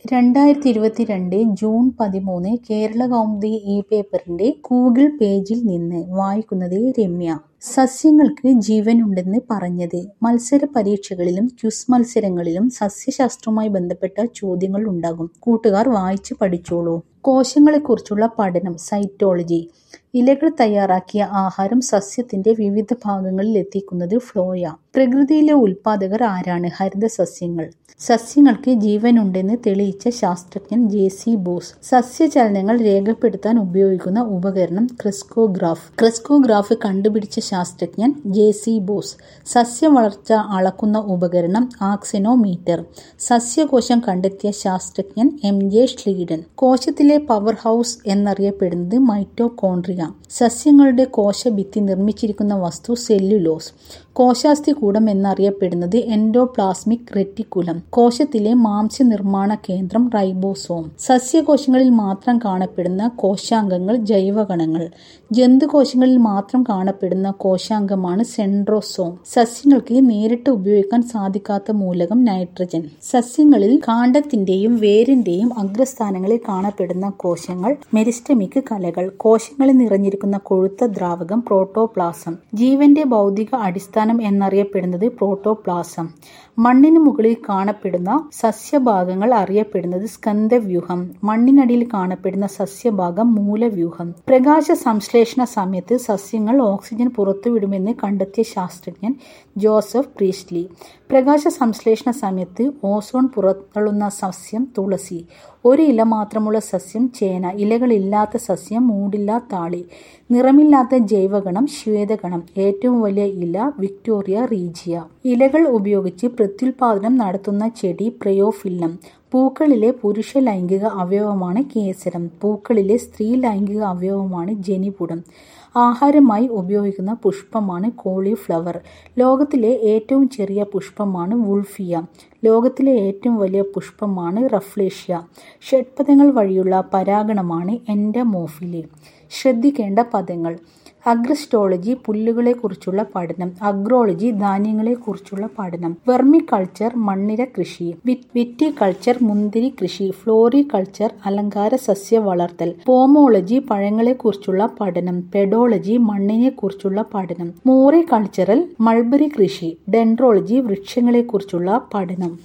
രണ്ടായിരത്തി ഇരുപത്തിരണ്ട് ജൂൺ പതിമൂന്ന് കേരളകൗമുദി ഈ പേപ്പറിന്റെ ഗൂഗിൾ പേജിൽ നിന്ന് വായിക്കുന്നത് രമ്യ. സസ്യങ്ങൾക്ക് ജീവനുണ്ടെന്ന് പറഞ്ഞത് മത്സര പരീക്ഷകളിലും ക്വിസ് മത്സരങ്ങളിലും സസ്യശാസ്ത്രവുമായി ബന്ധപ്പെട്ട ചോദ്യങ്ങൾ ഉണ്ടാകും. കൂട്ടുകാർ വായിച്ച് പഠിച്ചോളൂ. കോശങ്ങളെക്കുറിച്ചുള്ള പഠനം സൈറ്റോളജി ഇലകൾ തയ്യാറാക്കിയ ആഹാരം സസ്യത്തിന്റെ വിവിധ ഭാഗങ്ങളിൽ എത്തിക്കുന്നത് ഫ്ലോയ. പ്രകൃതിയിലെ ഉൽപ്പാദകർ ആരാണ് ഹരിതസസ്യങ്ങൾ. സസ്യങ്ങൾക്ക് ജീവനുണ്ടെന്ന് തെളിയിച്ച ശാസ്ത്രജ്ഞൻ ജെ. സി. ബോസ്. സസ്യചലനങ്ങൾ രേഖപ്പെടുത്താൻ ഉപയോഗിക്കുന്ന ഉപകരണം ക്രെസ്കോഗ്രാഫ്. ക്രെസ്കോഗ്രാഫ് കണ്ടുപിടിച്ച ശാസ്ത്രജ്ഞൻ ജെ. സി. ബോസ്. സസ്യവളർച്ച അളക്കുന്ന ഉപകരണം ആക്സിനോമീറ്റർ. സസ്യകോശം കണ്ടെത്തിയ ശാസ്ത്രജ്ഞൻ എം. ജെ. ഷ്ലീഡൻ. കോശത്തിലെ പവർ ഹൗസ് എന്നറിയപ്പെടുന്നത് മൈറ്റോകോൺട്രിയ. സസ്യങ്ങളുടെ കോശഭിത്തി നിർമ്മിച്ചിരിക്കുന്ന വസ്തു സെല്ലുലോസ്. കോശാസ്ഥികൂടം എന്നറിയപ്പെടുന്നത് എൻഡോപ്ലാസ്മിക് റെറ്റിക്കുലം. കോശത്തിലെ മാംസ്യനിർമ്മാണ കേന്ദ്രം റൈബോസോം. സസ്യകോശങ്ങളിൽ മാത്രം കാണപ്പെടുന്ന കോശാംഗങ്ങൾ ജൈവകണങ്ങൾ. ജന്തുകോശങ്ങളിൽ മാത്രം കാണപ്പെടുന്ന കോശാംഗമാണ് സെൻട്രോസോം. സസ്യങ്ങൾക്ക് നേരിട്ട് ഉപയോഗിക്കാൻ സാധിക്കാത്ത മൂലകം നൈട്രജൻ. സസ്യങ്ങളിൽ കാണ്ഡത്തിന്റെയും വേരിന്റെയും അഗ്രസ്ഥാനങ്ങളിൽ കാണപ്പെടുന്ന കോശങ്ങൾ മെരിസ്റ്റമിക് കലകൾ. കോശങ്ങളിൽ നിറഞ്ഞിരിക്കുന്ന കൊഴുത്ത ദ്രാവകം പ്രോട്ടോപ്ലാസം. ജീവന്റെ ഭൗതിക അടിസ്ഥാനം എന്നറിയപ്പെടുന്നത് പ്രോട്ടോപ്ലാസം. മണ്ണിനു മുകളിൽ കാണപ്പെടുന്ന സസ്യഭാഗങ്ങൾ അറിയപ്പെടുന്നത് സ്കന്ദവ്യൂഹം. മണ്ണിനടിയിൽ കാണപ്പെടുന്ന സസ്യഭാഗം മൂലവ്യൂഹം. പ്രകാശസംശ്ലേഷണ സമയത്ത് സസ്യങ്ങൾ ഓക്സിജൻ പുറത്തുവിടുമെന്ന് കണ്ടെത്തിയ ശാസ്ത്രജ്ഞൻ ജോസഫ് പ്രീസ്റ്റ്ലി. പ്രകാശസംശ്ലേഷണ സമയത്ത് ഓസോൺ പുറന്തള്ളുന്ന സസ്യം തുളസി. ഒരു ഇല മാത്രമുള്ള സസ്യം ചേന. ഇലകളില്ലാത്ത സസ്യം മൂടില്ല താളി. നിറമില്ലാത്ത ജൈവകണം ശ്വേതകണം. ഏറ്റവും വലിയ ഇല വിക്ടോറിയ റീജിയ. ഇലകൾ ഉപയോഗിച്ച് പ്രത്യുൽപ്പാദനം നടത്തുന്ന ചെടി ബ്രയോഫില്ലം. പൂക്കളിലെ പുരുഷ ലൈംഗിക അവയവമാണ് കേസരം. പൂക്കളിലെ സ്ത്രീ ലൈംഗിക അവയവമാണ് ജനിപുടം. ആഹാരമായി ഉപയോഗിക്കുന്ന പുഷ്പമാണ് കോളിഫ്ലവർ. ലോകത്തിലെ ഏറ്റവും ചെറിയ പുഷ്പമാണ് വുൾഫിയ. ലോകത്തിലെ ഏറ്റവും വലിയ പുഷ്പമാണ് റഫ്ലേഷ്യ. ഷഡ്പദങ്ങൾ വഴിയുള്ള പരാഗണമാണ് എന്റമോഫിലി. ശ്രദ്ധിക്കേണ്ട പദങ്ങൾ അഗ്രസ്റ്റോളജി പുല്ലുകളെക്കുറിച്ചുള്ള പഠനം. അഗ്രോളജി ധാന്യങ്ങളെക്കുറിച്ചുള്ള പഠനം. വെർമികൾച്ചർ മണ്ണിര കൃഷി. വിറ്റികൾച്ചർ മുന്തിരിക്കൃഷി. ഫ്ലോറികൾച്ചർ അലങ്കാരസസ്യ വളർത്തൽ. പോമോളജി പഴങ്ങളെക്കുറിച്ചുള്ള പഠനം. പെഡോളജി മണ്ണിനെക്കുറിച്ചുള്ള പഠനം. മോറികൾച്ചറൽ മൾബറി കൃഷി. ഡെൻഡ്രോളജി വൃക്ഷങ്ങളെക്കുറിച്ചുള്ള പഠനം.